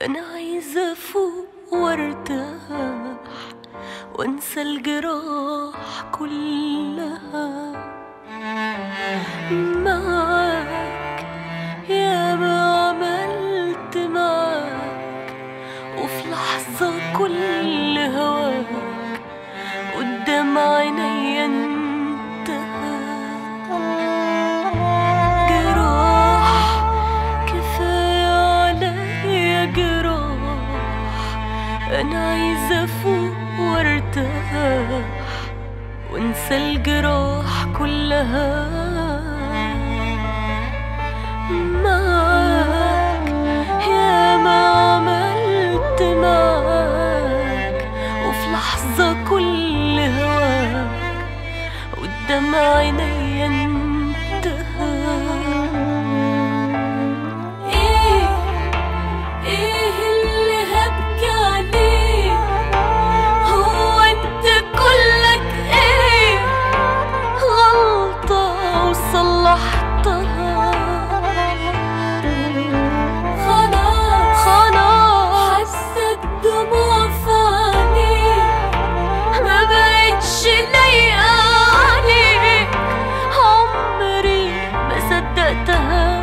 أنا عايزة أفوق وارتاح وانسى الجراح كلها معاك يا ما عملت معاك وفي لحظة كل هواك قدام عيني انتهى جراح كفاية عليا جراح أنا عايزة أفوق وارتاح وانسى الجراح كلها معاك يا ما عملت معاك وفي لحظة كل هواك قدام عيني انتهى ايه ايه اللي هبكي عليه هو انت كلك ايه غلطة وصلحتها خلاص خلاص حست دموع في عينيك ما بقتش لايقة عليك عمري ما صدقتها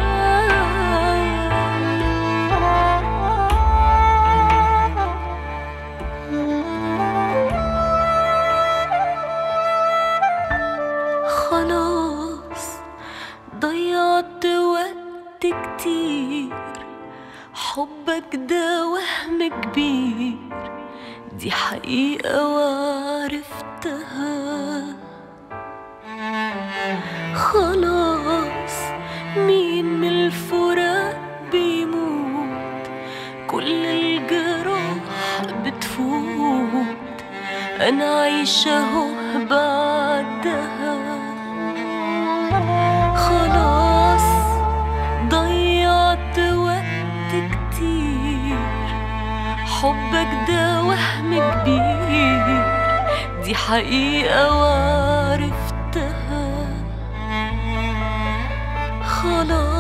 خلاص ضيعت وقت كتير حبك ده وهم كبير دي حقيقة وعرفتها خلاص مين من الفراق بيموت كل الجراح بتفوت أنا عايشة اهو بعدها خلاص ضيعت وقت كتير حبك ده وهم كبير دي حقيقة وعرفتها خلاص